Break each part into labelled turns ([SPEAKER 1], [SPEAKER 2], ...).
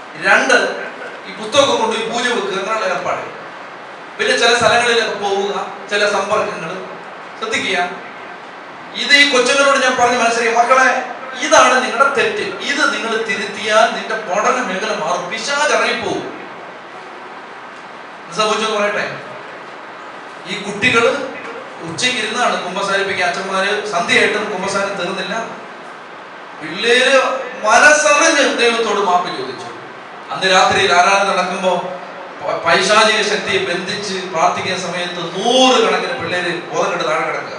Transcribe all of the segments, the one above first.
[SPEAKER 1] രണ്ട് ഈ പുസ്തകമൊക്കെ കൊണ്ട് ഈ പൂജ വെക്കുക അങ്ങനെയുള്ള ഏർപ്പാട് പിന്നെ ചില സ്ഥലങ്ങളിലൊക്കെ പോവുക ചില സമ്പർക്കങ്ങൾ ശ്രദ്ധിക്കുക ഇത് ഈ കൊച്ചുങ്ങളോട് ഞാൻ പറഞ്ഞ് മനസ്സിലാക്കി മക്കളെ ഇതാണ് നിങ്ങളുടെ തെറ്റ് ഇത് നിങ്ങൾ തിരുത്തിയാൽ നിന്റെ പഠന മേഖല മാറും പിശാച് ഇറങ്ങിപ്പോവും സംഭവിച്ചെന്ന് പറയട്ടെ ഈ കുട്ടികൾ ഉച്ചയ്ക്ക് ഇരുന്നാണ് കുമ്പസാരിപ്പിക്കുക അച്ഛന്മാര് സന്ധ്യയായിട്ടും കുമ്പസാരം തീർന്നില്ല പിള്ളേര് മനസ്സറിഞ്ഞ് ദൈവത്തോട് മാപ്പ് ചോദിച്ചു അന്ന് രാത്രിയിൽ ആരാധന നടക്കുമ്പോൾ പൈശാചിക ശക്തിയെ ബന്ധിച്ച് പ്രാർത്ഥിക്കുന്ന സമയത്ത് നൂറ് കണക്കിന് പിള്ളേര് ബോധം താഴെ കിടക്കുക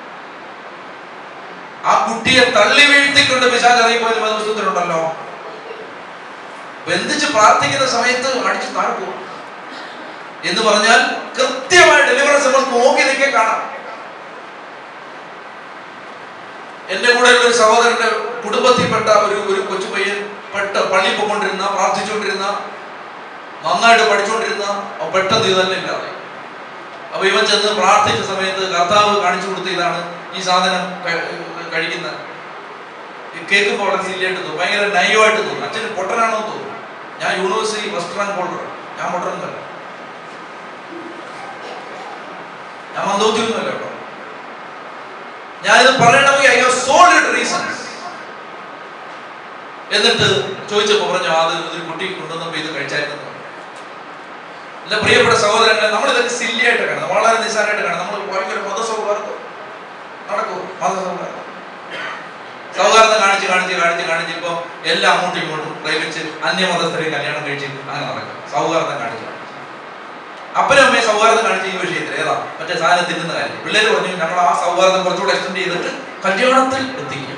[SPEAKER 1] ആ കുട്ടിയെ തള്ളി വീഴ്ത്തിക്കൊണ്ട് പിശാച് അറിയിപ്പോയത് പുസ്തകത്തിലുണ്ടല്ലോ ബന്ധിച്ച് പ്രാർത്ഥിക്കുന്ന സമയത്ത് അടിച്ച് താഴെ പോകും എന്ന് പറഞ്ഞാൽ കൃത്യമായ ഡെലിവറൻസ് നമ്മൾ നോക്കി നിൽക്കെ കാണാം എന്റെ കൂടെ ഒരു സഹോദരന്റെ കുടുംബത്തിൽപ്പെട്ട ഒരു ഒരു കൊച്ചു പയ്യൻ പെട്ട പള്ളി പോയിക്കൊണ്ടിരുന്ന പ്രാർത്ഥിച്ചുകൊണ്ടിരുന്ന നന്നായിട്ട് പഠിച്ചുകൊണ്ടിരുന്ന അവൻ പെട്ടെന്ന് ഇതന്നെ ഇല്ലാതെ അപ്പൊ ഇവൻ ചെന്ന് പ്രാർത്ഥിച്ച സമയത്ത് കർത്താവ് കാണിച്ചു കൊടുത്ത ഇതാണ് ഈ സാധനം ക- കഴിക്കുന്ന കേൾക്കുമ്പോൾ വളരെ സില്ലിയായിട്ട് തോന്നും ഭയങ്കര നയമായിട്ട് തോന്നും അച്ഛന് പൊട്ടനാണോ എന്ന് തോന്നും ഞാൻ യൂണിവേഴ്സിറ്റി ഫസ്റ്റ് റാങ്ക് ഹോൾഡർ ഞാൻ പൊട്ടനൊന്നുമല്ല ഞാൻ മന്ദോദ്യമൊന്നുമല്ല കേട്ടോ ഞാനിത് പറയണമെങ്കിൽ ഐ ഹാവ് സോളിഡ് റീസൺസ് എന്നിട്ട് ചോദിച്ചപ്പോ പറഞ്ഞു അത് ഒരു കുട്ടി കൊണ്ടുവന്നപ്പോ ഇത് കഴിച്ചായിരുന്നു എന്ന് പറഞ്ഞു. എന്റെ പ്രിയപ്പെട്ട സഹോദരങ്ങളെ നമ്മൾ ഇതൊക്കെ സില്ലിയായിട്ട് കാണുന്നത് വളരെ നിസ്സാരമായിട്ട് കാണുന്നത് നമ്മൾ ഭയങ്കര മതസൗഹാർദ്ദം നടക്കും മതസൗഹാർദ്ദം സൗഹാർദ്ദം കാണിച്ച് കാണിച്ച് കാണിച്ച് കാണിച്ച് ഇപ്പൊ എല്ലാം അങ്ങോട്ടും ഇങ്ങോട്ടും പ്രേമിച്ച് അന്യമതസ്ഥരെ കല്യാണം കഴിച്ച് അങ്ങനെ നടക്കും സൗഹാർദ്ദം കാണിച്ച് കാണിച്ച്. അപ്പനും അമ്മയും സൗഹാർദ്ദം കാണിച്ച ഈ വിഷയത്തിൽ ഏതാ മറ്റേ സാധനം തിന്നുന്ന കാര്യം പിള്ളേര് പറഞ്ഞു ഞങ്ങൾ ആ സൗഹാർദ്ദം കുറച്ചുകൂടെ എക്സ്റ്റെൻഡ് ചെയ്തിട്ട് കല്യാണത്തിൽ എത്തിക്കും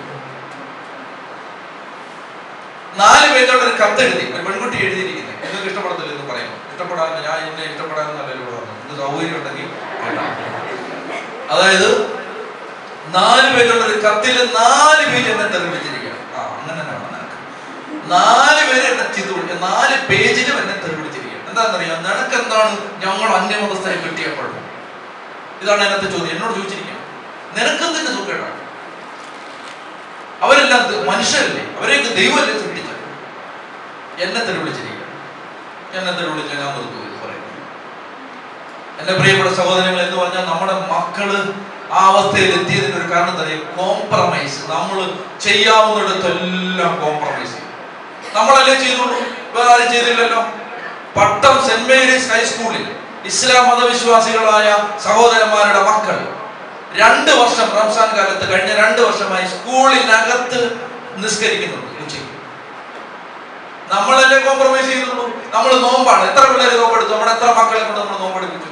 [SPEAKER 1] നാല് പേജുള്ള ഒരു കത്ത് എഴുതി ഒരു പെൺകുട്ടി എഴുതിയിരിക്കുന്നത് നിങ്ങൾക്ക് ഇഷ്ടപ്പെടത്തില്ല എന്ന് പറയുന്നു ഇഷ്ടപ്പെടാൻ ഞാൻ എന്നെ ഇഷ്ടപ്പെടാന്നല്ലല്ലോ പറഞ്ഞു ഇത് സൗകര്യം ഉണ്ടെങ്കിൽ കേട്ടോ. അതായത് നാല് പേജുള്ള ഒരു കത്തിൽ നാല് പേജ് എന്നെ തെറിവിച്ചിരിക്കുകയാണ് ആ അങ്ങനെ തന്നെ വേണം നിനക്ക് നാല് പേര് എന്നെ ചിത്തു നാല് പേജിലും എന്നെ തെറിവിച്ചിരിക്കുകയാണ് എന്താണെന്നറിയാം നിനക്ക് എന്താണ് ഞങ്ങൾ അന്യമതസ്ഥയെ കിട്ടിയപ്പോഴും ഇതാണ് അതിനകത്ത് ചോദ്യം എന്നോട് ചോദിച്ചിരിക്കുകയാണ് നിനക്കെന്തിന്റെ സുഖേടാണ് അവരെല്ലാം ദ- മനുഷ്യരല്ലേ അവരെയൊക്കെ ദൈവമല്ലേ സൃഷ്ടിച്ചത് എന്നെ തെരുവിളിച്ചിരിക്കുക എന്നെ തെരുവിളിച്ച ഞാൻ നിർത്തുക ഇത് പറയുന്നത് എന്റെ പ്രിയപ്പെട്ട സഹോദരങ്ങൾ എന്ന് പറഞ്ഞാൽ നമ്മുടെ മക്കള് ആ അവസ്ഥയിൽ എത്തിയതിന് ഒരു കാരണം തന്നെയും കോംപ്രമൈസ് നമ്മൾ ചെയ്യാവുന്നിടത്തെല്ലാം കോംപ്രമൈസ് ചെയ്യും നമ്മളല്ലേ ചെയ്തുള്ളൂ വേറെ ആരും ചെയ്തില്ലല്ലോ പട്ടം സെന്റ് മേരീസ് ഹൈസ്കൂളിൽ ഇസ്ലാം മതവിശ്വാസികളായ സഹോദരന്മാരുടെ മക്കൾ രണ്ട് വർഷം റംസാൻ കാലത്ത് കഴിഞ്ഞ രണ്ട് വർഷമായി സ്കൂളിനകത്ത് നിസ്കരിക്കുന്നുണ്ട് ഉച്ചയ്ക്ക് നമ്മളല്ലേ കോംപ്രമൈസ് ചെയ്തുള്ളൂ നമ്മൾ നോമ്പാണ് എത്ര പിള്ളേർ നോമ്പെടുത്തു നമ്മുടെ എത്ര മക്കളെ കൊണ്ട് നമ്മൾ നോമ്പെടുപ്പിച്ചു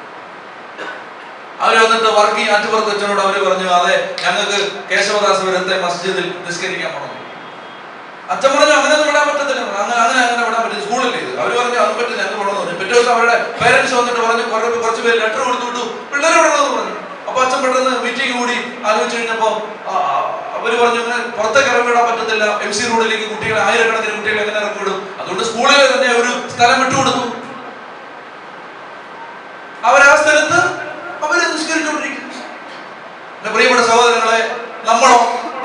[SPEAKER 1] അവര് വന്നിട്ട് വർക്കി ആറ്റുപുറത്ത് അച്ഛനോട് അവര് പറഞ്ഞു അതെ ഞങ്ങൾക്ക് കേശവദാസപുരത്തെ മസ്ജിദിൽ നിസ്കരിക്കാൻ പോകണം അച്ഛൻ പറഞ്ഞു അങ്ങനെ ഒന്നും വിടാൻ പറ്റത്തില്ല അങ്ങനെ അങ്ങനെ അങ്ങനെ വിടാൻ പറ്റില്ല സ്കൂളിൽ ഇത് അവര് പറഞ്ഞു അത് പറ്റില്ല ഞങ്ങൾക്ക് പോകണമെന്ന് പറഞ്ഞു പിറ്റേ ദിവസം അവരുടെ പേരൻസ് വന്നിട്ട് പറഞ്ഞു കുറെ കുറച്ച് പേര് ലെറ്റർ കൊടുത്തു വിട്ടു പിള്ളേർ വിടണമെന്ന് പറഞ്ഞു അപ്പൊ അച്ഛൻ പെട്ടെന്ന് മീറ്റിംഗ് കൂടി ആലോചിച്ച് കഴിഞ്ഞപ്പോ ആ, ആ, അവര് പറഞ്ഞു ഇങ്ങനെ പുറത്തേക്ക് ഇറങ്ങി വിടാൻ പറ്റത്തില്ല എം സി റോഡിലേക്ക് കുട്ടികളെ ആയിരക്കണക്കിന് കുട്ടികളെ എങ്ങനെ ഇറക്കി വിടും അതുകൊണ്ട് സ്കൂളിൽ തന്നെ ഒരു സ്ഥലം വിട്ടുകൊടുത്തു അവരാ സ്ഥലത്ത് അവര് നിസ്കരിച്ചുകൊണ്ടിരിക്കുന്നു എന്റെ പ്രിയപ്പെട്ട സഹോദരങ്ങളെ നമ്മളോ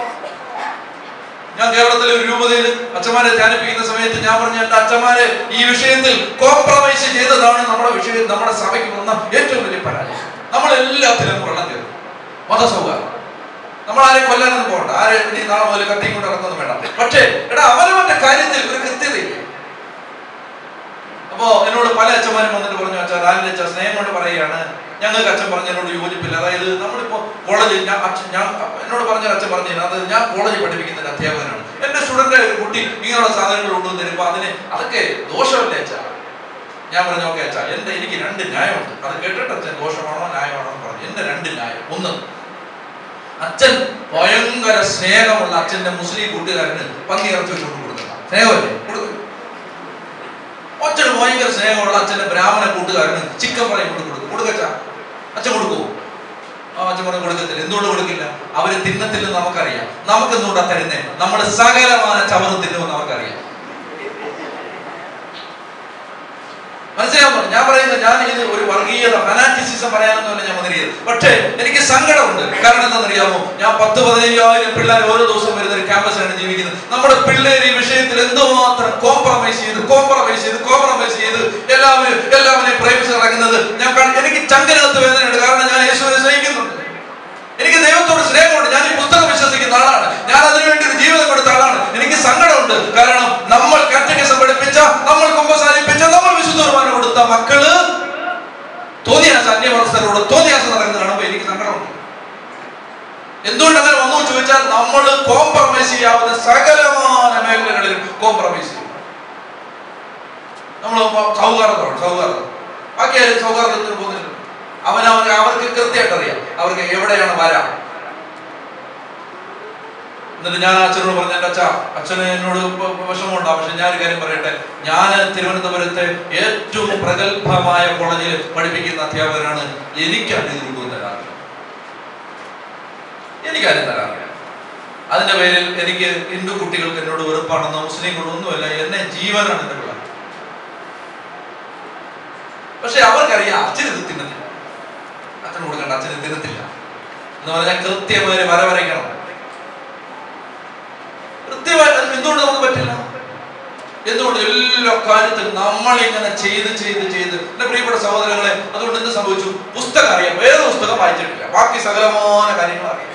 [SPEAKER 1] ഞാൻ കേരളത്തിലെ ഒരു രൂപതയിൽ അച്ഛന്മാരെ ധ്യാനിപ്പിക്കുന്ന സമയത്ത് ഞാൻ പറഞ്ഞു എന്റെ അച്ഛന്മാരെ ഈ വിഷയത്തിൽ കോംപ്രമൈസ് ചെയ്തതാണ് നമ്മുടെ വിഷയം നമ്മുടെ സഭയ്ക്ക് വന്ന ഏറ്റവും വലിയ പരാജയം നമ്മൾ എല്ലാത്തിനും വെള്ളം തീർന്നു മതസൗഹാർദ്ദം നമ്മൾ ആരെയും കൊല്ലാനൊന്നും പോകണ്ട ആരെ ഇനി നാളെ മുതൽ കത്തിയും കൊണ്ട് ഇറക്കൊന്നും വേണ്ട പക്ഷേ എടാ അവനവന്റെ കാര്യത്തിൽ ഒരു കൃത്യതയില്ലേ അപ്പോ എന്നോട് പല അച്ഛന്മാരും വന്നിട്ട് പറഞ്ഞു അച്ഛൻ രാവിലെ അച്ഛൻ സ്നേഹം കൊണ്ട് പറയുകയാണ് ഞങ്ങൾക്ക് അച്ഛൻ പറഞ്ഞതിനോട് യോജിപ്പില്ല അതായത് നമ്മളിപ്പോ കോളേജിൽ ഞാൻ അച്ഛൻ ഞാൻ എന്നോട് പറഞ്ഞ അച്ഛൻ പറഞ്ഞു അത് ഞാൻ കോളേജിൽ പഠിപ്പിക്കുന്ന ഒരു അധ്യാപകനാണ് എന്റെ സ്റ്റുഡന്റ് ഒരു കുട്ടി ഇങ്ങനെയുള്ള സാധനങ്ങൾ കൊണ്ടുവന്ന് തരുമ്പോ അതിന് അതൊക്കെ ദോഷമല്ലേ അച്ഛാ ഞാൻ പറഞ്ഞു ഓക്കെ അച്ഛാ എന്റെ എനിക്ക് രണ്ട് ന്യായമുണ്ട് അത് കേട്ടിട്ട് അച്ഛൻ ദോഷമാണോ ന്യായമാണോ എന്ന് പറഞ്ഞു എന്റെ രണ്ട് ന്യായം ഒന്ന് അച്ഛൻ ഭയങ്കര സ്നേഹമുള്ള അച്ഛന്റെ മുസ്ലിം കൂട്ടുകാരന് പന്നി ഇറച്ചി വെച്ച് കൊണ്ട് കൊടുക്കുന്ന സ്നേഹമല്ലേ കൊടുക്കും അച്ഛന് ഭയങ്കര സ്നേഹമുള്ള അച്ഛന്റെ ബ്രാഹ്മണ കൂട്ടുകാരന് ചിക്കൻ ഫ്രൈ കൊണ്ട് കൊടുക്കും കൊടുക്കച്ച അച്ഛൻ കൊടുക്കുമോ ആ അച്ഛൻ പറഞ്ഞു കൊടുക്കത്തില്ല എന്തുകൊണ്ട് കൊടുക്കില്ല അവര് തിന്നത്തില്ലെന്ന് നമുക്കറിയാം നമുക്ക് എന്തുകൊണ്ടാ തരുന്നേ നമ്മുടെ സകലമായ ചവറ് തിന്നുമെന്ന് അവർക്കറിയാം മനസ്സിലാവുന്നു ഞാൻ പറയുന്നത് ഞാൻ ഇത് ഒരു വർഗീയത ഫനാറ്റിസിസം പറയാനൊന്നുമല്ല ഞാൻ വന്നിരിക്കുന്നത് പക്ഷേ എനിക്ക് സങ്കടമുണ്ട് കാരണം എന്താണെന്നറിയാമോ ഞാൻ പത്ത് പതിനയ്യായിരം പിള്ളേർ ഓരോ ദിവസം വരുന്ന ഒരു ക്യാമ്പസിലാണ് ജീവിക്കുന്നത് നമ്മുടെ പിള്ളേർ ഈ വിഷയത്തിൽ എന്തുമാത്രം കോംപ്രമൈസ് ചെയ്ത് കോംപ്രമൈസ് ചെയ്ത് കോംപ്രമൈസ് ചെയ്ത് എല്ലാവരും എല്ലാവരെയും പ്രേമിച്ച് നടക്കുന്നത് ഞാൻ കാണ- എനിക്ക് ചങ്കരകത്ത് വേദനയുണ്ട് കാരണം ഞാൻ യേശുവിനെ സ്നേഹിക്കുന്നുണ്ട് എനിക്ക് ദൈവത്തോട് സ്നേഹമുണ്ട് ഞാൻ ഈ പുസ്തകം വിശ്വസിക്കുന്ന ആളാണ് ഞാൻ അതിനുവേണ്ടി ഒരു ജീവിതം കൊടുത്ത ആളാണ് എനിക്ക് സങ്കടമുണ്ട് കാരണം നമ്മൾ കാറ്റഗസം പഠിപ്പിച്ച നമ്മൾ കുമ്പസാരിപ്പിച്ച നമ്മൾ വിശുദ്ധ കുർബാന കൊടുത്ത മക്കള് തോന്നിയാസ അന്യമനസ്ഥരോട് തോന്നിയാസ നടക്കുന്നത് കാണുമ്പോൾ എനിക്ക് സങ്കടമുണ്ട് എന്തുകൊണ്ട് അങ്ങനെ വന്നു എന്ന് ചോദിച്ചാൽ നമ്മൾ കോംപ്രമൈസ് ചെയ്യാവുന്ന സകലമായ മേഖലകളിലും കോംപ്രമൈസ് ചെയ്യും നമ്മൾ സൗഹാർദ്ദമാണ് സൗഹാർദ്ദം ബാക്കി ആരും സൗഹാർദ്ദത്തിന് പോകുന്നില്ല അവൻ അവൻ അവർക്ക് കൃത്യമായിട്ട് അറിയാം അവർക്ക് എവിടെയാണ് വരാം എന്നിട്ട് ഞാൻ അച്ഛനോട് പറഞ്ഞു എൻ്റെ അച്ഛ അച്ഛന് എന്നോട് വ- വ- വിഷമമുണ്ടാവും പക്ഷെ ഞാനൊരു കാര്യം പറയട്ടെ ഞാൻ തിരുവനന്തപുരത്തെ ഏറ്റവും പ്രഗത്ഭമായ കോളേജിൽ പഠിപ്പിക്കുന്ന അധ്യാപകനാണ് എനിക്കാണ് ഇത് രൂപം തരാറില്ല എനിക്കാരും തരാറില്ല അതിന്റെ പേരിൽ എനിക്ക് ഹിന്ദു കുട്ടികൾക്ക് എന്നോട് വെറുപ്പാണെന്നോ മുസ്ലിങ്ങളൊന്നുമല്ല എന്നെ ജീവനാണ് എൻ്റെ പിള്ളേർ പക്ഷെ അവർക്കറിയാം അച്ഛൻ ഇത് തിന്നുന്നില്ല അച്ഛൻ കൊടുക്കണ്ട അച്ഛൻ ഇത് തിന്നത്തില്ല എന്ന് പറഞ്ഞാൽ കൃത്യമായി വര വരയ്ക്കണം കൃത്യമായി അത് എന്തുകൊണ്ട് നമുക്ക് പറ്റില്ല എന്തുകൊണ്ട് എല്ലാ കാര്യത്തിലും നമ്മൾ ഇങ്ങനെ ചെയ്ത് ചെയ്ത് ചെയ്ത് എന്റെ പ്രിയപ്പെട്ട സഹോദരങ്ങളെ അതുകൊണ്ട് എന്ത് സംഭവിച്ചു പുസ്തകം അറിയാം വേറെ പുസ്തകം വായിച്ചിട്ടില്ല ബാക്കി സകലമായ കാര്യങ്ങൾ അറിയാം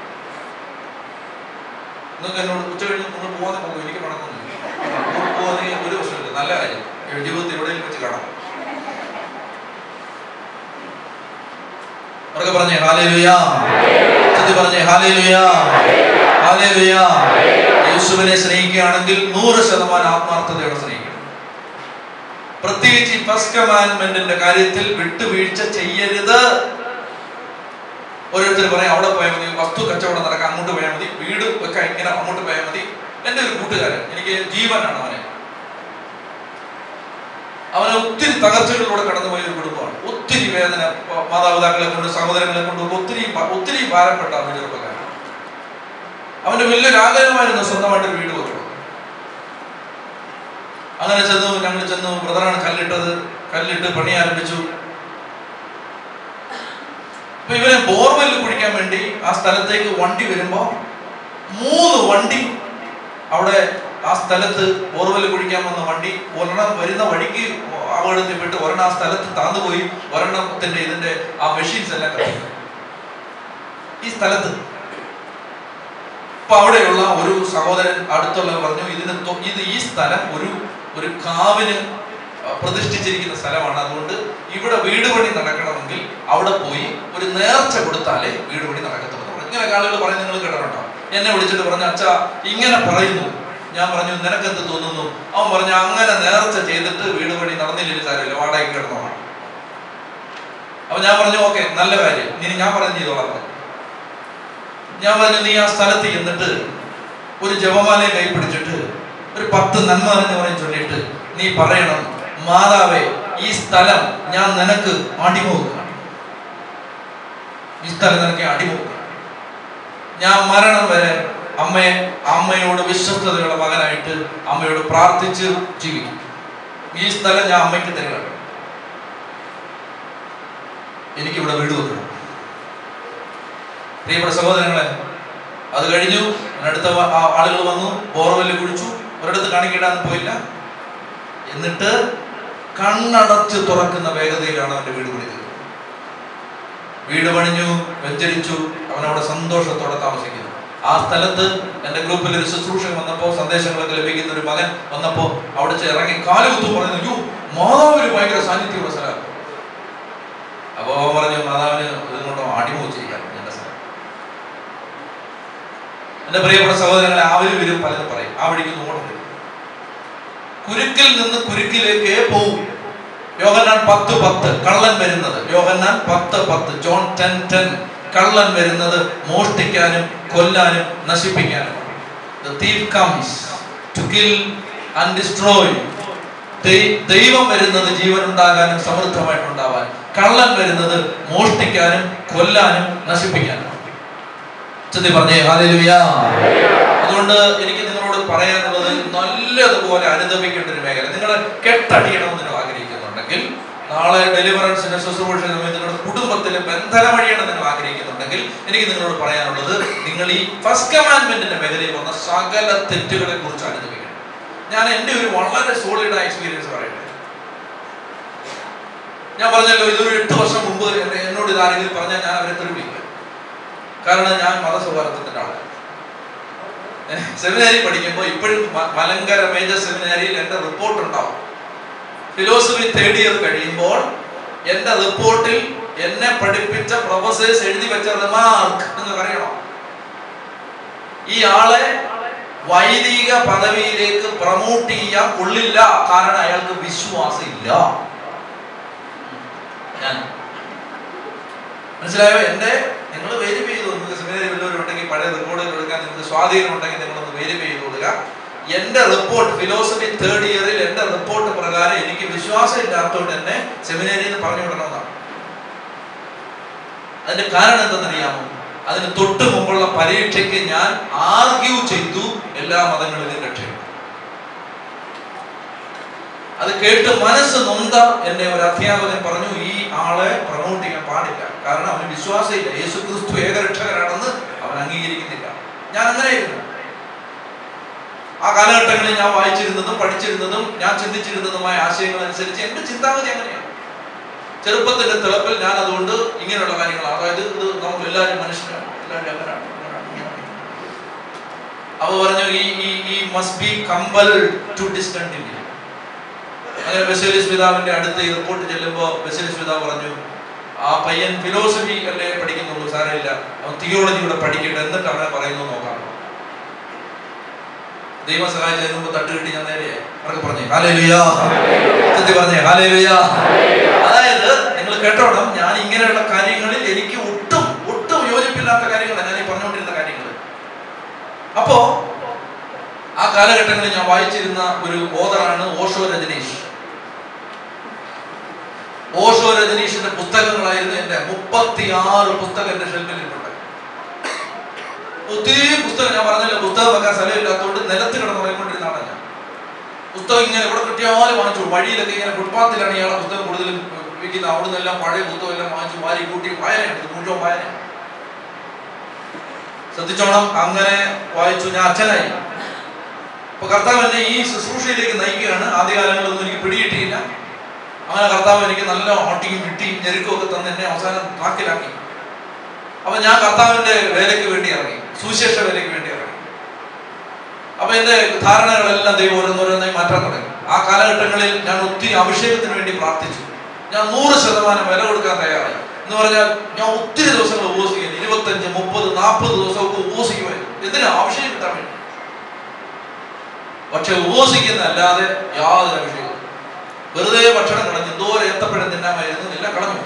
[SPEAKER 1] നിങ്ങൾക്ക് എന്നോട് ഉച്ച കഴിഞ്ഞ് നിങ്ങൾ പോകാതെ പോകും എനിക്ക് പണക്കൊന്നുമില്ല പോകുന്നെങ്കിൽ ഒരു പ്രശ്നമില്ല നല്ല കാര്യം ജീവിതത്തിൽ എവിടെയും വെച്ച് കാണാം അവർക്ക് പറഞ്ഞേ ഹാലേലുയാ ചെത്തി പറഞ്ഞേ ഹാലേലുയാ ഹാലേലുയാ യേശുവിനെ സ്നേഹിക്കുകയാണെങ്കിൽ നൂറ് ശതമാനം ആത്മാർത്ഥതയോടെ സ്നേഹിക്കണം പ്രത്യേകിച്ച് ഈ ഫസ്റ്റ് കമാൻഡ്മെന്റിന്റെ കാര്യത്തിൽ വിട്ടുവീഴ്ച ചെയ്യരുത് ഓരോരുത്തർ പറയും അവിടെ പോയാൽ മതി വസ്തു കച്ചവടം നടക്കാൻ അങ്ങോട്ട് പോയാൽ മതി വീട് വെക്കാൻ ഇങ്ങനെ അങ്ങോട്ട് പോയാൽ മതി എൻ്റെ ഒരു കൂട്ടുകാരൻ എനിക്ക് ജീവനാണ് അവനെ അവന് ഒത്തിരി തകർച്ചകളിലൂടെ കടന്നുപോയ ഒരു കുടുംബമാണ് ഒത്തിരി വേദന പ- മാതാപിതാക്കളെ കൊണ്ട് സഹോദരങ്ങളെ കൊണ്ട് ഒത്തിരി ഭ- ഒത്തിരി ഭാരപ്പെട്ട അവന്റെ ചെറുപ്പക്കാരൻ അവന്റെ വലിയൊരു ആഗ്രഹമായിരുന്നു സ്വന്തമായിട്ട് ഒരു വീട് വെക്കണം അങ്ങനെ ചെന്നു ഞങ്ങൾ ചെന്നു ബ്രദറാണ് കല്ലിട്ടത് കല്ലിട്ട് പണി ആരംഭിച്ചു അപ്പൊ ഇവരെ ബോർവെൽ കുഴിക്കാൻ വേണ്ടി ആ സ്ഥലത്തേക്ക് വണ്ടി വരുമ്പോ മൂന്ന് വണ്ടി അവിടെ ആ സ്ഥലത്ത് ബോർവെൽ കുഴിക്കാൻ വന്ന വണ്ടി ഒരെണ്ണം വരുന്ന വഴിക്ക് അപകടത്തിൽ പെട്ട് ഒരെണ്ണം ആ സ്ഥലത്ത് താന്നുപോയി ഒരെണ്ണത്തിന്റെ ഇതിന്റെ ആ മെഷീൻസ് എല്ലാം കത്തി ഈ സ്ഥലത്ത് അപ്പൊ അവിടെയുള്ള ഒരു സഹോദരൻ അടുത്തുള്ള പറഞ്ഞു ഇതിന് തൊ- ഇത് ഈ സ്ഥലം ഒരു ഒരു കാവിന് ആ, പ്രതിഷ്ഠിച്ചിരിക്കുന്ന സ്ഥലമാണ് അതുകൊണ്ട് ഇവിടെ വീട് പണി നടക്കണമെങ്കിൽ അവിടെ പോയി ഒരു നേർച്ച കൊടുത്താലേ വീട് പണി നടക്കത്തുള്ളൂ എന്ന് പറഞ്ഞു. ഇങ്ങനെ ആളുകൾ പറയും നിങ്ങൾ കേട്ടിട്ടുണ്ടോ എന്നെ വിളിച്ചിട്ട് പറഞ്ഞു അച്ഛാ ഇങ്ങനെ പറയുന്നു ഞാൻ പറഞ്ഞു നിനക്കെന്ത് തോന്നുന്നു അവൻ പറഞ്ഞു അങ്ങനെ നേർച്ച ചെയ്തിട്ട് വീട് പണി നടന്നില്ലെങ്കിൽ കാര്യമില്ല വാടകയ്ക്ക് കിടന്നോളാം അപ്പൊ ഞാൻ പറഞ്ഞു ഓക്കെ നല്ല കാര്യം ഇനി ഞാൻ പറഞ്ഞു ചെയ്തോളാം പറഞ്ഞു ഞാൻ പറഞ്ഞു നീ ആ സ്ഥലത്ത് ചെന്നിട്ട് ഒരു ജപമാലയെ കൈ പിടിച്ചിട്ട് ഒരു പത്ത് നന്മ എന്ന് പറയും ചൊല്ലിയിട്ട് നീ പറയണം മാതാവേ ഈ സ്ഥലം ഞാൻ നിനക്ക് അടിമവെക്കുകയാണ് ഈ സ്ഥലം നിനക്ക് അടിമവെക്കുകയാണ് ഞാൻ മരണം വരെ അമ്മയെ അമ്മയോട് വിശ്വസ്തതയുള്ള മകനായിട്ട് അമ്മയോട് പ്രാർത്ഥിച്ച് ജീവിക്കും ഈ സ്ഥലം ഞാൻ അമ്മയ്ക്ക് തരികയാണ് എനിക്കിവിടെ വീട് വെക്കണം പ്രിയപ്പെട്ട സഹോദരങ്ങളെ അത് കഴിഞ്ഞു അടുത്ത ആളുകൾ വന്നു ബോർവെല്ല് കുഴിച്ചു ഒരിടത്ത് കാണിക്കിടാൻ പോയില്ല എന്നിട്ട് കണ്ണടച്ച് തുറക്കുന്ന വേഗതയിലാണ് അവന്റെ വീട് പണിതത് വീട് പണിഞ്ഞു വെഞ്ചരിച്ചു അവനവിടെ സന്തോഷത്തോടെ താമസിക്കുന്നു ആ സ്ഥലത്ത് എൻ്റെ ഗ്രൂപ്പിൽ ഒരു ശുശ്രൂഷകൻ വന്നപ്പോൾ സന്ദേശങ്ങളൊക്കെ ലഭിക്കുന്ന ഒരു മകൻ വന്നപ്പോൾ അവിടെ ചെ- ഇറങ്ങി കാലുകുത്തു പറഞ്ഞു അയ്യോ മാതാവിന് ഭയങ്കര സാന്നിധ്യമുള്ള സ്ഥലം അപ്പോൾ അവൻ പറഞ്ഞു മാതാവിന് ഇതുകൊണ്ടോ അടിമ ചെയ്യാൻ എൻ്റെ സ്ഥലം എൻ്റെ പ്രിയപ്പെട്ട സഹോദരങ്ങളെ ആ ഒരു വരും പലതും പറയും ആ വഴിക്ക് നോടരുത് കുരുക്കിൽ നിന്ന് കുരുക്കിലേക്ക് പോവും യോഹന്നാൻ പത്ത് പത്ത് കള്ളൻ വരുന്നത് യോഹന്നാൻ പത്ത് പത്ത് ജോൺ ടെൻ ടെൻ കള്ളൻ വരുന്നത് മോഷ്ടിക്കാനും കൊല്ലാനും നശിപ്പിക്കാനും The thief comes to kill and destroy. ദൈ- ദൈവം വരുന്നത് ജീവൻ ഉണ്ടാകാനും സമൃദ്ധമായിട്ടുണ്ടാവാൻ കള്ളൻ വരുന്നത് മോഷ്ടിക്കാനും കൊല്ലാനും നശിപ്പിക്കാനും ചെന്നി പറഞ്ഞേ ഹാലേലുയാ അതുകൊണ്ട് എനിക്ക് നിങ്ങളോട് പറയാനുള്ളത് നല്ലതുപോലെ അനുദപിക്കേണ്ട ഒരു മേഖല നിങ്ങൾ കെട്ടടിയണമെന്ന് നിങ്ങൾ ആഗ്രഹിക്കുന്നുണ്ടെങ്കിൽ നാളെ ഡെലിവറൻസിന്റെ ശുശ്രൂഷ സമയത്ത് നിങ്ങളുടെ കുടുംബത്തിൽ ബന്ധനമഴിയണം നിങ്ങൾ ആഗ്രഹിക്കുന്നുണ്ടെങ്കിൽ എനിക്ക് നിങ്ങളോട് പറയാനുള്ളത് നിങ്ങൾ ഈ ഫസ്റ്റ് കമാൻഡ്മെന്റിന്റെ മേഖലയിൽ വന്ന സകല തെറ്റുകളെ കുറിച്ച് അനുദപിക്കണം ഞാൻ എൻ്റെ ഒരു വളരെ സോളിഡ് എക്സ്പീരിയൻസ് പറയട്ടെ ഞാൻ പറഞ്ഞല്ലോ ഇതൊരു എട്ട് വർഷം മുമ്പ് എന്നെ- എന്നോട് ഇത് ആരെങ്കിലും പറഞ്ഞാൽ ഞാൻ അവരെ തെളിവില്ല കാരണം ഞാൻ മതസൗഹാർദ്ദത്തിന്റെ ആളാണ് സെമിനാരി പഠിക്കുമ്പോൾ ഇപ്പോഴും മ- മലങ്കര മേജർ സെമിനാരിയിൽ എൻ്റെ റിപ്പോർട്ട് ഉണ്ടാവും ഫിലോസഫി തേർഡ് ഇയർ കഴിയുമ്പോൾ എൻ്റെ റിപ്പോർട്ടിൽ എന്നെ പഠിപ്പിച്ച പ്രൊഫസേഴ്സ് എഴുതി വെച്ച റിമാർക്ക് എന്ന് പറയണം ഈ ആളെ വൈദിക പദവിയിലേക്ക് പ്രമോട്ട് ചെയ്യാൻ കൊള്ളില്ല കാരണം അയാൾക്ക് വിശ്വാസം ഇല്ല ഞാൻ മനസ്സിലായോ എന്റെ നിങ്ങൾ വെരിഫൈ ചെയ്തു നിങ്ങൾക്ക് സെമിനാരി വല്ലവരും ഉണ്ടെങ്കിൽ പഴയ റെക്കോർഡുകൾ എടുക്കാൻ നിങ്ങൾക്ക് സ്വാധീനം ഉണ്ടെങ്കിൽ നിങ്ങളൊന്ന് വെരിഫൈ ചെയ്ത് കൊടുക്കുക എന്റെ റിപ്പോർട്ട് ഫിലോസഫി തേർഡ് ഇയറിൽ എന്റെ റിപ്പോർട്ട് പ്രകാരം എനിക്ക് വിശ്വാസം ഇല്ലാത്തതുകൊണ്ട് എന്നെ സെമിനാരിയിൽ നിന്ന് പറഞ്ഞു വിടണമെന്നാണ് അതിന്റെ കാരണം എന്തെന്നറിയാമോ അതിന് തൊട്ട് മുമ്പുള്ള പരീക്ഷയ്ക്ക് ഞാൻ ആർഗ്യൂ ചെയ്തു എല്ലാ മതങ്ങളിലും രക്ഷയുണ്ട് അത് കേട്ട് മനസ്സ് നൊന്ത എന്നെ ഒരു അധ്യാപകൻ പറഞ്ഞു ഈ ആളെ പ്രൊമോട്ട് ചെയ്യാൻ പാടില്ല കാരണം അവന് വിശ്വാസമില്ല യേശു ക്രിസ്തു ഏകരക്ഷകനാണെന്ന് അവൻ അംഗീകരിക്കുന്നില്ല ഞാൻ അങ്ങനെയായിരുന്നു ആ കാലഘട്ടങ്ങളിൽ ഞാൻ വായിച്ചിരുന്നതും പഠിച്ചിരുന്നതും ഞാൻ ചിന്തിച്ചിരുന്നതുമായ ആശയങ്ങൾ അനുസരിച്ച് എന്റെ ചിന്താഗതി അങ്ങനെയാണ് ചെറുപ്പത്തിന്റെ തിളപ്പിൽ ഞാൻ അതുകൊണ്ട് ഇങ്ങനെയുള്ള കാര്യങ്ങൾ അതായത് ഇത് നമ്മൾ എല്ലാവരും മനുഷ്യരാണ് എല്ലാവരും അങ്ങനെയാണ് ഇങ്ങനെയാണ്, ഇങ്ങനെയാണ്. അവ പറഞ്ഞു ഈ ഈ ഈ must be compel to discontinue അങ്ങനെ ബസേലിസ് പിതാവിന്റെ അടുത്ത് ഈ റിപ്പോർട്ട് ചെല്ലുമ്പോൾ ബസേലിസ് പിതാവ് പറഞ്ഞു ആ പയ്യൻ ഫിലോസഫി അല്ലേ പഠിക്കുന്നുള്ളൂ സാരമില്ല അവൻ തിയോളജി കൂടെ പഠിക്കട്ടെ എന്നിട്ട് അവനെ പറയുന്നു നോക്കാം ദൈവം സഹായിച്ചതിന് മുമ്പ് തട്ടുകിട്ടി ഞാൻ നേരെ അവർക്ക് പറഞ്ഞേ ഹാലേലുയാ സത്യം പറഞ്ഞേ ഹാലേലുയാ അതായത് നിങ്ങൾ കേട്ടോണം ഞാൻ ഇങ്ങനെയുള്ള കാര്യങ്ങളിൽ എനിക്ക് ഒട്ടും ഒട്ടും യോജിപ്പില്ലാത്ത കാര്യങ്ങളാണ് ഞാൻ ഈ പറഞ്ഞുകൊണ്ടിരുന്ന കാര്യങ്ങൾ അപ്പോ ആ കാലഘട്ടങ്ങളിൽ ഞാൻ വായിച്ചിരുന്ന ഒരു ഓതറാണ് ഓഷോ രജനീഷ് ഓഷോ രജനീഷിന്റെ പുസ്തകങ്ങളായിരുന്നു എന്റെ മുപ്പത്തി ആറ് പുസ്തകം എന്റെ ഷെൽഫിലിട്ടുണ്ട് ഒത്തിരി പുസ്തകം ഞാൻ പറഞ്ഞല്ലോ പുസ്തകം വെക്കാൻ സ്ഥലമില്ലാത്തതുകൊണ്ട് നിലത്ത് കിടന്നുറങ്ങിക്കൊണ്ടിരുന്ന ആളാണ് ഞാൻ പുസ്തകം ഇങ്ങനെ എവിടെ കിട്ടിയാലും വാങ്ങിച്ചു വഴിയിലൊക്കെ ഇങ്ങനെ ഫുട്പാത്തിലാണ് ഇയാളെ പുസ്തകം കൂടുതലും വിൽക്കുന്നത് അവിടെ നിന്നെല്ലാം പഴയ പുസ്തകം എല്ലാം വാങ്ങിച്ചു വാരി കൂട്ടി വായനയാണ് ഇത് മുഴുവൻ വായന ശ്രദ്ധിച്ചോണം അങ്ങനെ വായിച്ചു ഞാൻ അച്ഛനായി അപ്പൊ കർത്താവ് എന്നെ ഈ ശുശ്രൂഷയിലേക്ക് നയിക്കുകയാണ് ആദ്യകാലങ്ങളൊന്നും എനിക്ക് പിടികിട്ടിയില്ല അങ്ങനെ കർത്താവ് എനിക്ക് നല്ല ഓട്ടിയും ഇട്ടിയും ഞെരുക്കും ഒക്കെ തന്ന് എന്നെ അവസാനം ട്രാക്കിലാക്കി അപ്പൊ ഞാൻ കർത്താവിന്റെ വേലയ്ക്ക് വേണ്ടി ഇറങ്ങി സുവിശേഷ വേലയ്ക്ക് വേണ്ടി ഇറങ്ങി അപ്പൊ എന്റെ ധാരണകളെല്ലാം ദൈവം ഓരോന്നോരോന്നായി മാറ്റാൻ തുടങ്ങി ആ കാലഘട്ടങ്ങളിൽ ഞാൻ ഒത്തിരി അഭിഷേകത്തിന് വേണ്ടി പ്രാർത്ഥിച്ചു ഞാൻ നൂറ് ശതമാനം വില കൊടുക്കാൻ തയ്യാറായി എന്ന് പറഞ്ഞാൽ ഞാൻ ഒത്തിരി ദിവസങ്ങൾ ഉപവസിക്കുന്നു ഇരുപത്തഞ്ച് മുപ്പത് നാൽപ്പത് ദിവസമൊക്കെ ഉപവസിക്കുമായിരുന്നു എന്തിനാ അഭിഷേകം കിട്ടാൻ വേണ്ടി പക്ഷെ ഉപവസിക്കുന്ന അല്ലാതെ യാതൊരു അഭിഷേകം വെറുതെ ഭക്ഷണം കളഞ്ഞു എന്തോരം ഏത്തപ്പഴം തിന്നാമായിരുന്നു എല്ലാം കളഞ്ഞു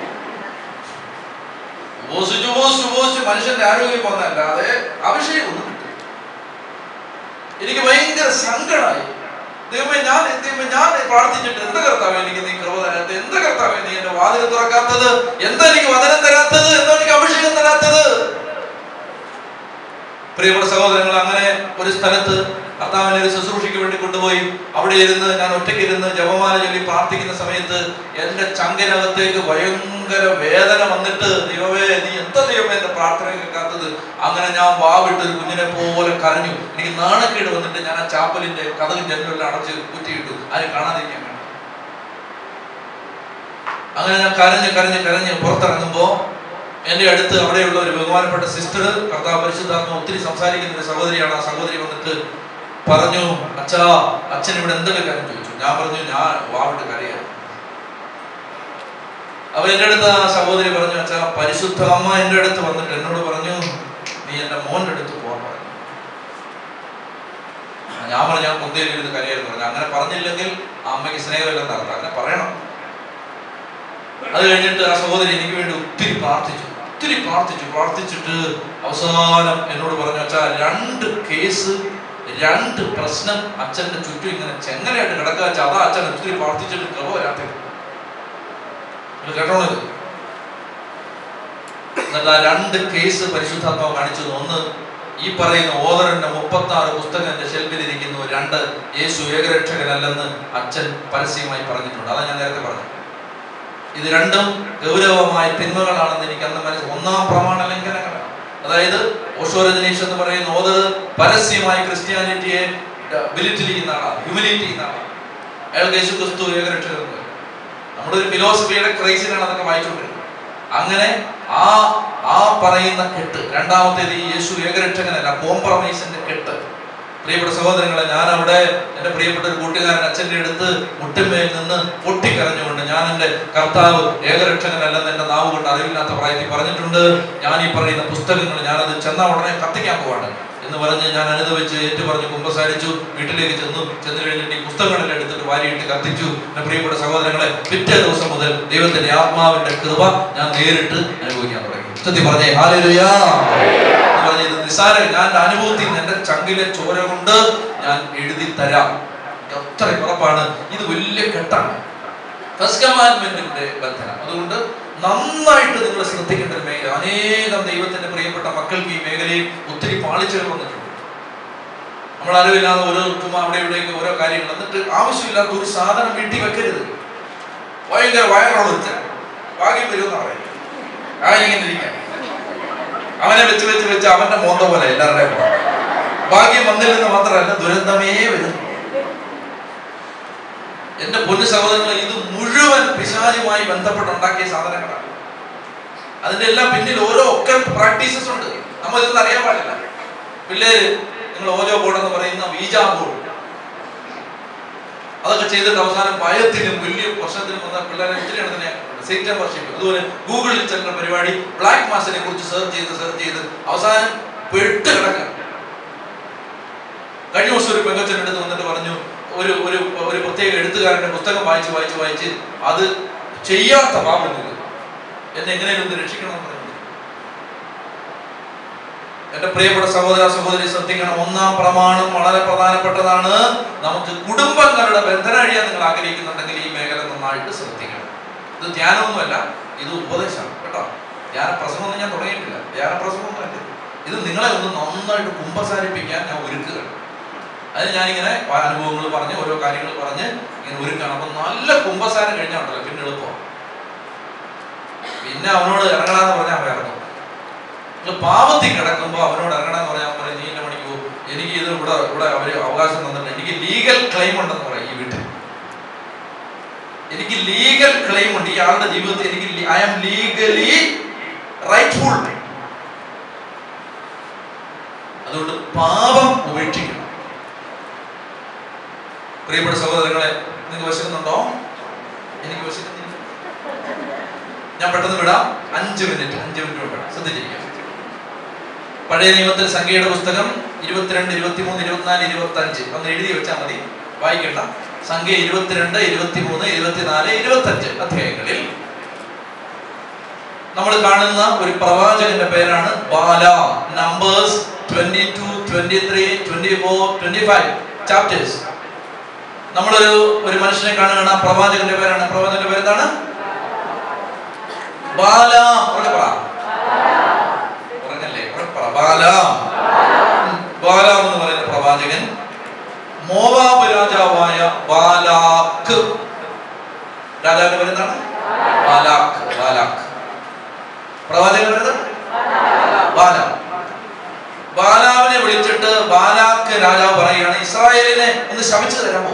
[SPEAKER 1] ഉപവസിച്ച് ഉപവസിച്ച് ഉപവസിച്ച് മനുഷ്യന്റെ ആരോഗ്യം പോകുന്നതല്ലാതെ അഭിഷേകം ഒന്നും കിട്ടില്ല എനിക്ക് ഭയങ്കര സങ്കടമായി ദൈവമേ ഞാൻ ദൈവമേ ഞാൻ പ്രാർത്ഥിച്ചിട്ട് എന്താ കർത്താവ് എനിക്ക് നീ കൃപ തരാത്തത് എന്താ കർത്താവ് നീ എന്റെ വാതിൽ തുറക്കാത്തത് എന്താ എനിക്ക് വചനം തരാത്തത് എന്താ എനിക്ക് അഭിഷേകം തരാത്തത് പ്രിയപ്പെട്ട സഹോദരങ്ങൾ അങ്ങനെ ഒരു സ്ഥലത്ത് കർത്താവിനെ ഒരു ശുശ്രൂഷയ്ക്ക് വേണ്ടി കൊണ്ടുപോയി അവിടെ ഇരുന്ന് ഞാൻ ഒറ്റയ്ക്ക് ഇരുന്ന് ജപമാല ചൊല്ലി പ്രാർത്ഥിക്കുന്ന സമയത്ത് എന്റെ ചങ്കിനകത്തേക്ക് ഭയങ്കര വേദന വന്നിട്ട് ദൈവമേ നീ എന്താ ദൈവമേ എന്റെ പ്രാർത്ഥന കേൾക്കാത്തത് അങ്ങനെ ഞാൻ വാവിട്ട് ഒരു കുഞ്ഞിനെ പോലെ കരഞ്ഞു എനിക്ക് നാണക്കേട് വന്നിട്ട് ഞാൻ ആ ചാപ്പലിന്റെ കഥകും ജനലെല്ലാം അടച്ച് കുറ്റിയിട്ടു ആരും കാണാതിരിക്കാൻ വേണ്ടി അങ്ങനെ ഞാൻ കരഞ്ഞ് കരഞ്ഞ് കരഞ്ഞ് പുറത്തിറങ്ങുമ്പോ എന്റെ അടുത്ത് അവിടെയുള്ള ഒരു ബഹുമാനപ്പെട്ട സിസ്റ്റർ കർത്താവ് പരിശുദ്ധാത്മ ഒത്തിരി സംസാരിക്കുന്ന ഒരു സഹോദരിയാണ് ആ സഹോദരി വന്നിട്ട് പറഞ്ഞു അച്ഛാ അച്ഛൻ ഇവിടെ എന്തൊക്കെ കാര്യം ചോദിച്ചു ഞാൻ പറഞ്ഞു ഞാൻ വാവിട്ട് കരയാണ് അപ്പൊ എന്റെ അടുത്ത് ആ സഹോദരി പറഞ്ഞു അച്ഛാ പരിശുദ്ധ അമ്മ എന്റെ അടുത്ത് വന്നിട്ട് എന്നോട് പറഞ്ഞു നീ എന്റെ മോന്റെ അടുത്ത് പോകാൻ പറഞ്ഞു ഞാൻ പറഞ്ഞു ഞാൻ കുന്തയിലിരുന്ന് കരയായിരുന്നു പറഞ്ഞു അങ്ങനെ പറഞ്ഞില്ലെങ്കിൽ ആ അമ്മയ്ക്ക് സ്നേഹമില്ലെന്ന് അർത്ഥം അങ്ങനെ പറയണം അത് കഴിഞ്ഞിട്ട് ആ സഹോദരി എനിക്ക് വേണ്ടി ഒത്തിരി പ്രാർത്ഥിച്ചു ഒത്തിരി പ്രാർത്ഥിച്ചു പ്രാർത്ഥിച്ചിട്ട് അവസാനം എന്നോട് പറഞ്ഞു അച്ഛാ രണ്ട് കേസ് രണ്ട് പ്രശ്നം അച്ഛന്റെ ചുറ്റും ഇങ്ങനെ ചെങ്ങലയായിട്ട് കിടക്കുക വെച്ചാൽ അതാ അച്ഛൻ ഒത്തിരി പ്രാർത്ഥിച്ചിട്ട് കൃപ വരാത്തത് നിങ്ങൾ കേട്ടോണത് എന്നിട്ട് ആ രണ്ട് കേസ് പരിശുദ്ധാത്മാവ് കാണിച്ചു തന്നു. ഒന്ന് ഈ പറയുന്ന ഓദറിന്റെ മുപ്പത്തി ആറ് പുസ്തകം എന്റെ ഷെൽഫിൽ ഇരിക്കുന്നു രണ്ട് യേശു ഏകരക്ഷകനല്ലെന്ന് അച്ഛൻ പരസ്യമായി പറഞ്ഞിട്ടുണ്ട് അതാ ഞാൻ നേരത്തെ പറഞ്ഞു ഇത് രണ്ടും ഗൗരവമായ തിന്മകളാണെന്ന് എനിക്ക് അന്ന് മനസ്സിൽ ഒന്നാം പ്രമാണ ലംഘനങ്ങളാണ് അതായത് ഓഷോ രജനീഷ് എന്ന് പറയുന്ന ഓത് പരസ്യമായി ക്രിസ്ത്യാനിറ്റിയെ ബിലിറ്റിൽ ചെയ്യുന്ന ആളാണ് ഹ്യൂമിലിറ്റി ചെയ്യുന്ന ആളാണ് അയാൾക്ക് യേശു ക്രിസ്തു ഏകരക്ഷകർ നമ്മുടെ ഒരു ഫിലോസഫിയുടെ ക്രൈസിലാണ് അതൊക്കെ വായിച്ചുകൊണ്ടിരുന്നത് അങ്ങനെ ആ ആ പറയുന്ന കെട്ട് രണ്ടാമത്തേത് ഈ യേശു ഏകരക്ഷകനല്ല കോംപ്രമൈസിന്റെ കെട്ട് പ്രിയപ്പെട്ട സഹോദരങ്ങളെ ഞാൻ അവിടെ എൻ്റെ പ്രിയപ്പെട്ട ഒരു കൂട്ടുകാരൻ അച്ഛൻ്റെ അടുത്ത് മുട്ടിന്മേൽ നിന്ന് പൊട്ടിക്കരഞ്ഞുകൊണ്ട് ഞാൻ എൻ്റെ കർത്താവ് ഏകരക്ഷകനല്ലെന്ന് എൻ്റെ നാവ് കൊണ്ട് അറിവില്ലാത്ത പ്രായത്തിൽ പറഞ്ഞിട്ടുണ്ട് ഞാൻ ഈ പറയുന്ന പുസ്തകങ്ങൾ ഞാനത് ചെന്ന ഉടനെ കത്തിക്കാൻ പോവാണ് എന്ന് പറഞ്ഞ് ഞാൻ അനുഭവിച്ച് ഏറ്റു പറഞ്ഞ് കുമ്പസാരിച്ചു വീട്ടിലേക്ക് ചെന്നു ചെന്ന് കഴിഞ്ഞിട്ട് ഈ പുസ്തകങ്ങളെല്ലാം എടുത്തിട്ട് വാരിയിട്ട് കത്തിച്ചു എൻ്റെ പ്രിയപ്പെട്ട സഹോദരങ്ങളെ പിറ്റേ ദിവസം മുതൽ ദൈവത്തിന്റെ ആത്മാവിന്റെ കൃപ ഞാൻ നേരിട്ട് അനുഭവിക്കാൻ തുടങ്ങി സത്യം പറഞ്ഞേ ഹാലലുയാ എന്ന് പറഞ്ഞ ഇത് നിസാര ഞാൻ എൻ്റെ അനുഭവത്തിൽ നിന്ന് എൻ്റെ ചങ്കിലെ ചോര കൊണ്ട് ഞാൻ എഴുതി തരാം എനിക്ക് അത്രയും ഉറപ്പാണ് ഇത് വലിയ കെട്ടാണ് ഫസ്റ്റ് കമാൻഡ്മെന്റിന്റെ ബന്ധനം അതുകൊണ്ട് നന്നായിട്ട് നിങ്ങൾ ശ്രദ്ധിക്കേണ്ട ഒരു മേഖല അനേകം ദൈവത്തിന്റെ പ്രിയപ്പെട്ട മക്കൾക്ക് ഈ മേഖലയിൽ ഒത്തിരി പാളിച്ചകൾ വന്നിട്ടുണ്ട് നമ്മൾ അറിവില്ലാതെ ഓരോ ചുമ്മാ അവിടെ ഇവിടെയൊക്കെ ഓരോ കാര്യങ്ങൾ എന്നിട്ട് ആവശ്യമില്ലാത്ത ഒരു സാധനം വീട്ടിൽ വെക്കരുത് ഭയങ്കര വയറുള്ള ഒരുത്തൻ ഭാഗ്യം വരുമെന്ന് പറയും ആ ഇങ്ങനെ ഇരിക്കാൻ അവനെ വെച്ച് വെച്ച് വെച്ച് അവന്റെ മോന്ത പോലെ എല്ലാവരുടെയും പോലെ. ഭാഗ്യം വന്നില്ലെന്ന് മാത്രമല്ല ദുരന്തമേ വരുന്നു എന്റെ പൊന്നു സഹോദരങ്ങൾ ഇത് മുഴുവൻ പിശാചുമായി ബന്ധപ്പെട്ടുണ്ടാക്കിയ സാധനങ്ങളാണ് അതിന്റെ എല്ലാം പിന്നിൽ ഓരോ ഒക്കെ പ്രാക്ടീസസ് ഉണ്ട് നമ്മൾ ഇതൊന്നും അറിയാൻ പാടില്ല പിള്ളേര് നിങ്ങൾ ഓരോ ബോർഡ് എന്ന് പറയുന്ന വീജാ ബോർഡ് അതൊക്കെ ചെയ്തിട്ട് അവസാനം ഭയത്തിലും വലിയ വർഷത്തിലും വന്ന പിള്ളേരെ ഒത്തിരി എണ്ണത്തിനെ സേറ്റൻ വർഷിപ്പ് അതുപോലെ ഗൂഗിളിൽ ചെല്ലുന്ന പരിപാടി ബ്ലാക്ക് മാസിനെ കുറിച്ച് സെർച്ച് ചെയ്ത് സെർച്ച് ചെയ്ത് അവസാനം പെട്ട് കിടക്കുക കഴിഞ്ഞ ദിവസം ഒരു പെങ്കച്ചൻ്റെ അടുത്ത് വന്നിട്ട് പറഞ്ഞു ഒരു ഒരു ഒരു പ്രത്യേക എഴുത്തുകാരന്റെ പുസ്തകം വായിച്ച് വായിച്ച് വായിച്ച് അത് ചെയ്യാത്ത പാപങ്ങൾ എന്നെ എങ്ങനെയും ഒന്ന് രക്ഷിക്കണം എന്ന് പറഞ്ഞു എന്റെ പ്രിയപ്പെട്ട സഹോദര സഹോദരി ശ്രദ്ധിക്കണം ഒന്നാം പ്രമാണം വളരെ പ്രധാനപ്പെട്ടതാണ് നമുക്ക് കുടുംബങ്ങളുടെ ബന്ധനം അഴിയാൻ നിങ്ങൾ ആഗ്രഹിക്കുന്നുണ്ടെങ്കിൽ ഈ മേഖല നന്നായിട്ട് ശ്രദ്ധിക്കണം ഇത് ധ്യാനമൊന്നുമല്ല ഇത് ഉപദേശമാണ് കേട്ടോ ധ്യാന പ്രസംഗമൊന്നും ഞാൻ തുടങ്ങിയിട്ടില്ല ധ്യാന പ്രസംഗമൊന്നുമല്ല ഇത് നിങ്ങളെ ഒന്ന് നന്നായിട്ട് കുമ്പസാരിപ്പിക്കാൻ ഞാൻ ഒരുക്കുകയാണ് അതിന് ഞാനിങ്ങനെ അനുഭവങ്ങൾ പറഞ്ഞ് ഓരോ കാര്യങ്ങൾ പറഞ്ഞ് ഇങ്ങനെ ഒരുക്കുകയാണ് അപ്പൊ നല്ല കുമ്പസാരം കഴിഞ്ഞാണ്ടല്ലോ പിന്നെ എളുപ്പം പിന്നെ അവനോട് ഇറങ്ങണമെന്ന് പറഞ്ഞാൽ അവൻ ഇറങ്ങും നിങ്ങൾ പാവത്തിൽ കിടക്കുമ്പോൾ അവനോട് ഇറങ്ങണമെന്ന് പറഞ്ഞാൽ പറയും നീ എന്നെ മണിക്കൂ എനിക്ക് ഇത് ഇവിടെ ഇവിടെ അവര് അവകാശം തന്നിട്ട് എനിക്ക് ലീഗൽ ക്ലെയിം ഉണ്ടെന്ന് പറയും ഈ വീട്ടിൽ എനിക്ക് ലീഗൽ ക്ലെയിം ഉണ്ട് ഈ ആളുടെ ജീവിതത്തിൽ എനിക്ക് ഐ ആം ലീഗലി റൈറ്റ്ഫുൾ അതുകൊണ്ട് പാപം ഉപേക്ഷിക്കണം പ്രിയപ്പെട്ട സഹോദരങ്ങളെ നിങ്ങൾക്ക് വിശക്കുന്നുണ്ടോ എനിക്ക് വിശക്കുന്നില്ല ഞാൻ പെട്ടെന്ന് വിടാം അഞ്ച് മിനിറ്റ് അഞ്ച് മിനിറ്റ് കൊണ്ട് വിടാം ശ്രദ്ധിച്ചിരിക്കാം പഴയ നിയമത്തിൽ സംഖ്യയുടെ പുസ്തകം ഇരുപത്തിരണ്ട് ഇരുപത്തിമൂന്ന് ഇരുപത്തിനാല് ഇരുപത്തി അഞ്ച് ഒന്ന് എഴുതി വെച്ചാൽ മതി വായിക്കണ്ട സംഖ്യ ഇരുപത്തിരണ്ട് ഇരുപത്തിമൂന്ന് ഇരുപത്തിനാല് ഇരുപത്തഞ്ച് അധ്യായങ്ങളിൽ നമ്മൾ കാണുന്ന ഒരു പ്രവാചകന്റെ പേരാണ് ബാല numbers twenty two twenty three twenty four twenty five chapters നമ്മളൊരു ഒരു മനുഷ്യനെ കാണുകയാണ് ആ പ്രവാചകന്റെ പേരാണ് പ്രവാചകന്റെ പേരെന്താണ് ബാല ഉറക്കെ പറ ഉറങ്ങല്ലേ ഉറക്കെ പറ ബാല ബാല എന്ന് പറയുന്ന പ്രവാചകൻ മോവാബ് രാജാവായ ബാലാക്ക് രാജാവിന്റെ പേരെന്താണ് ബാലാക്ക് ബാലാക്ക് പ്രവാചകന്റെ പേരെന്താണ് ബാല ബാലാവിനെ വിളിച്ചിട്ട് ബാലാക്ക് രാജാവ് പറയുകയാണ് ഇസ്രായേലിനെ ഒന്ന് ശമിച്ചു തരാമോ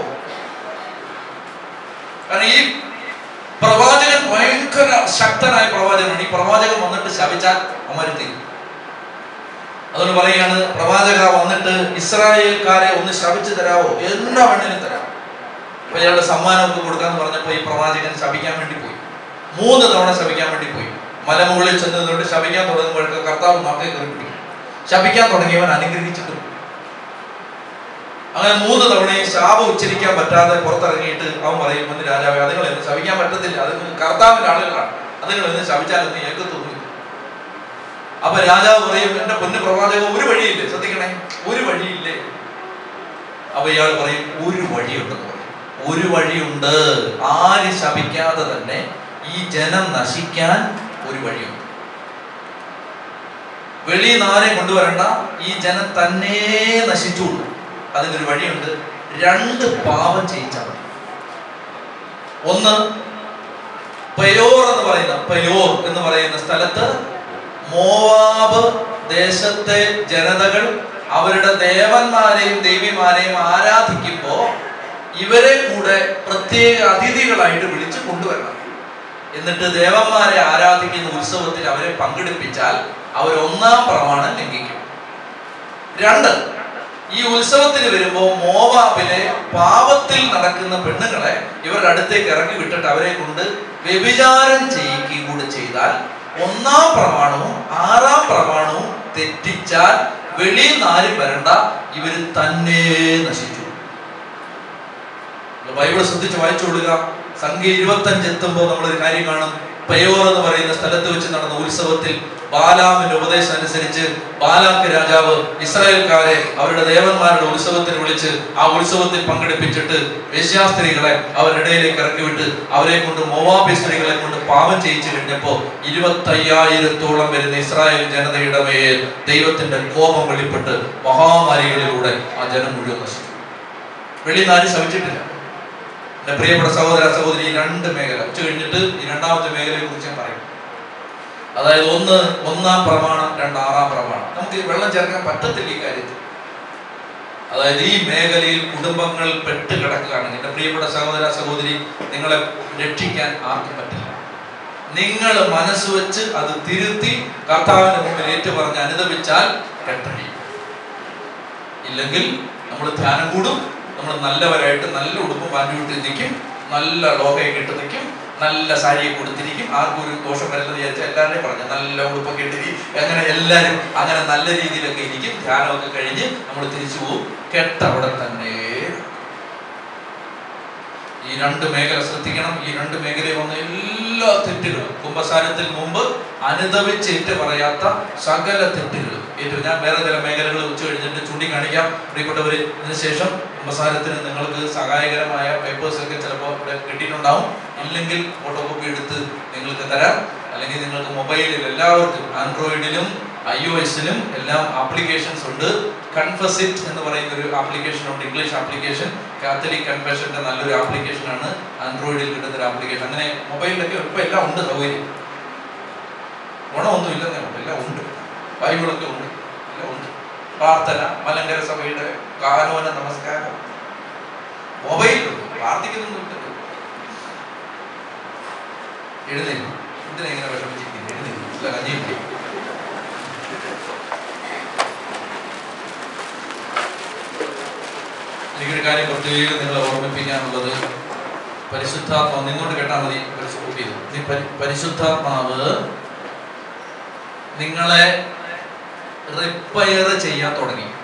[SPEAKER 1] കാരണം ഈ പ്രവാചകൻ ഭയങ്കര ശക്തനായ പ്രവാചകനാണ് ഈ പ്രവാചകൻ വന്നിട്ട് ശപിച്ചാൽ അമരുത്തി അതുകൊണ്ട് പറയാണ് പ്രവാചക വന്നിട്ട് ഇസ്രായേൽക്കാരെ ഒന്ന് ശപിച്ചു തരാവോ എല്ലാ വേണേലും തരാം അപ്പൊ ഇയാളുടെ സമ്മാനമൊക്കെ കൊടുക്കാന്ന് പറഞ്ഞപ്പോ ഈ പ്രവാചകൻ ശപിക്കാൻ വേണ്ടി പോയി മൂന്ന് തവണ ശപിക്കാൻ വേണ്ടി പോയി മലമുകളിൽ ചെന്ന് നിന്നുകൊണ്ട് ശപിക്കാൻ തുടങ്ങുമ്പോഴൊക്കെ കർത്താവ് നാട്ടിൽ കയറി പിടിക്കും ശപിക്കാൻ തുടങ്ങിയവൻ അനുഗ്രഹിച്ചിട്ട് അങ്ങനെ മൂന്ന് തവണയും ശാപം ഉച്ചരിക്കാൻ പറ്റാതെ പുറത്തിറങ്ങിയിട്ട് അവൻ പറയും ഒന്ന് രാജാവേ അതുങ്ങൾ എന്ന് ശപിക്കാൻ പറ്റത്തില്ല അത് കർത്താവിന്റെ ആളുകളാണ് അതുങ്ങൾ എന്ന് ശപിച്ചാലൊന്നും ഏക്കത്തൊന്നുമില്ല അപ്പൊ രാജാവ് പറയും എന്റെ പൊന്നു പ്രവാചക ഒരു വഴിയില്ലേ ശ്രദ്ധിക്കണേ ഒരു വഴിയില്ലേ അപ്പൊ ഇയാൾ പറയും ഒരു വഴിയുണ്ടെന്ന് പറയും ഒരു വഴിയുണ്ട് ആര് ശപിക്കാതെ തന്നെ ഈ ജനം നശിക്കാൻ ഒരു വഴിയുണ്ട് വെളിയിൽ നിന്ന് ആരെയും കൊണ്ടുവരണ്ട ഈ ജനം തന്നെ നശിച്ചുള്ളൂ അതിനൊരു വഴിയുണ്ട് രണ്ട് പാപം ചെയ്യിച്ചാൽ മതി ഒന്ന് പയോർ എന്ന് പറയുന്ന പയോർ എന്ന് പറയുന്ന സ്ഥലത്ത് മോവാബ് ദേശത്തെ ജനതകൾ അവരുടെ ദേവന്മാരെയും ദേവിമാരെയും ആരാധിക്കുമ്പോൾ ഇവരെ കൂടെ പ്രത്യേക അതിഥികളായിട്ട് വിളിച്ച് കൊണ്ടുവരണം എന്നിട്ട് ദേവന്മാരെ ആരാധിക്കുന്ന ഉത്സവത്തിൽ അവരെ പങ്കെടുപ്പിച്ചാൽ അവർ ഒന്നാം പ്രമാണം ലംഘിക്കും രണ്ട് ഈ ഉത്സവത്തിന് വരുമ്പോൾ മോവാബിലെ പാവത്തിൽ നടക്കുന്ന പെണ്ണുങ്ങളെ ഇവരുടെ അടുത്തേക്ക് ഇറക്കി വിട്ടിട്ട് അവരെ കൊണ്ട് വ്യഭിചാരം ചെയ്യിക്കുകയും കൂടെ ചെയ്താൽ ഒന്നാം പ്രമാണവും ആറാം പ്രമാണവും തെറ്റിച്ചാൽ വെളിയിൽ നിന്ന് ആരും വരണ്ട ഇവര് തന്നെ നശിച്ചു ബൈബിൾ ശ്രദ്ധിച്ച് വായിച്ചു കൊടുക്കുക സംഖ്യ ഇരുപത്തഞ്ച് എത്തുമ്പോൾ നമ്മളൊരു കാര്യം കാണും പയോർ എന്ന് പറയുന്ന സ്ഥലത്ത് വെച്ച് നടന്ന ഉത്സവത്തിൽ ബാലാമിന്റെ ഉപദേശം അനുസരിച്ച് ബാലാക്ക് രാജാവ് ഇസ്രായേൽക്കാരെ അവരുടെ ദേവന്മാരുടെ ഉത്സവത്തിന് വിളിച്ച് ആ ഉത്സവത്തിൽ പങ്കെടുപ്പിച്ചിട്ട് വേശ്യാസ്ത്രീകളെ അവരുടെ ഇടയിലേക്ക് ഇറക്കി വിട്ട് അവരെ കൊണ്ട് മോവാബി സ്ത്രീകളെ കൊണ്ട് പാപം ചെയ്യിച്ചു കഴിഞ്ഞപ്പോ ഇരുപത്തയ്യായിരത്തോളം വരുന്ന ഇസ്രായേൽ ജനതയുടെ മേൽ ദൈവത്തിന്റെ കോപം വെളിപ്പെട്ട് മഹാമാരികളിലൂടെ ആ ജനം മുഴുവൻ നശിച്ചു വെളിയിൽ ആരും ശ്രമിച്ചിട്ടില്ല എന്റെ പ്രിയപ്പെട്ട സഹോദര സഹോദരി ഈ രണ്ട് മേഖല ഉച്ച കഴിഞ്ഞിട്ട് ഈ രണ്ടാമത്തെ മേഖലയെ കുറിച്ച് ഞാൻ പറയും അതായത് ഒന്ന് ഒന്നാം പ്രമാണം രണ്ട് ആറാം പ്രമാണം നമുക്ക് ഈ വെള്ളം ചേർക്കാൻ പറ്റത്തില്ല ഈ കാര്യത്തിൽ അതായത് ഈ മേഖലയിൽ കുടുംബങ്ങൾ പെട്ട് കിടക്കുകയാണ് എന്റെ പ്രിയപ്പെട്ട സഹോദര സഹോദരി നിങ്ങളെ രക്ഷിക്കാൻ ആർക്കും പറ്റില്ല നിങ്ങൾ മനസ്സ് വെച്ച് അത് തിരുത്തി കർത്താവിന്റെ മുമ്പിൽ ഏറ്റുപറഞ്ഞ് അനുദപിച്ചാൽ കെട്ടടി ഇല്ലെങ്കിൽ നമ്മൾ ധ്യാനം കൂടും നമ്മൾ നല്ലവരായിട്ട് നല്ല ഉടുപ്പും പാൻറ്റുവിട്ട് നിൽക്കും നല്ല ലോഹയൊക്കെ ഇട്ട് നിൽക്കും നല്ല സാരിയെ കൊടുത്തിരിക്കും ആർക്കും ഒരു ദോഷം വരില്ലെന്ന് വിചാരിച്ചാൽ എല്ലാവരുടെയും പറഞ്ഞു നല്ല ഉടുപ്പൊക്കെ ഇട്ടിരിക്കും അങ്ങനെ എല്ലാവരും അങ്ങനെ നല്ല രീതിയിലൊക്കെ ഇരിക്കും ധ്യാനമൊക്കെ കഴിഞ്ഞ് നമ്മൾ തിരിച്ചു പോകും കെട്ടവിടെ തന്നെ ഈ രണ്ട് മേഖല ശ്രദ്ധിക്കണം ഈ രണ്ട് മേഖലയിൽ വന്ന എല്ലാ തെറ്റുകളും കുംഭസാരത്തിൽ മുമ്പ് അനുദവിച്ചേറ്റ് പറയാത്ത സകല തെറ്റുകളും ഏറ്റവും ഞാൻ വേറെ ചില മേഖലകൾ ഉച്ച കഴിഞ്ഞിട്ട് ചൂണ്ടിക്കാണിക്കാം പ്രിയപ്പെട്ടവര് ഇതിനുശേഷം കുംഭസാരത്തിന് നിങ്ങൾക്ക് സഹായകരമായ പേപ്പേഴ്സ് ഒക്കെ ചിലപ്പോൾ ഇവിടെ കിട്ടിയിട്ടുണ്ടാവും ഇല്ലെങ്കിൽ ഫോട്ടോ കോപ്പി എടുത്ത് നിങ്ങൾക്ക് തരാം അല്ലെങ്കിൽ നിങ്ങൾക്ക് മൊബൈലിൽ എല്ലാവർക്കും ആൻഡ്രോയിഡിലും ഐ ഒ എസിലും എല്ലാം ആപ്ലിക്കേഷൻസ് ഉണ്ട് കൺഫസിറ്റ് എന്ന് പറയുന്ന ഒരു ആപ്ലിക്കേഷൻ ഉണ്ട് ഇംഗ്ലീഷ് ആപ്ലിക്കേഷൻ കാത്തലിക് കൺഫെഷന്റെ നല്ലൊരു ആപ്ലിക്കേഷൻ ആണ് ആൻഡ്രോയിഡിൽ കിട്ടുന്ന ഒരു ആപ്ലിക്കേഷൻ അങ്ങനെ മൊബൈലിലൊക്കെ ഇപ്പൊ എല്ലാം ഉണ്ട് സൗകര്യം ഗുണമൊന്നും ഇല്ലെന്നേ ഉള്ളൂ എല്ലാം ഉണ്ട് ബൈബിളൊക്കെ ഉണ്ട് എല്ലാം ഉണ്ട് പ്രാർത്ഥന മലങ്കര സഭയുടെ കാനോന നമസ്കാരം മൊബൈലുണ്ട് പ്രാർത്ഥിക്കുന്നുണ്ട് എഴുന്നേക്കും എന്തിനാ ഇങ്ങനെ വിഷമിച്ചിരിക്കുന്നത് എഴുന്നേക്കും ഇല്ല കഞ്ഞിയും കുടിക്കും. എനിക്കൊരു കാര്യം പ്രത്യേകം നിങ്ങളെ ഓർമ്മിപ്പിക്കാനുള്ളത് പരിശുദ്ധാത്മാവ് നിന്നോട് കേട്ടാൽ മതി പരിശുദ്ധി നീ പരി- പരിശുദ്ധാത്മാവ് നിങ്ങളെ റിപ്പയർ ചെയ്യാൻ തുടങ്ങി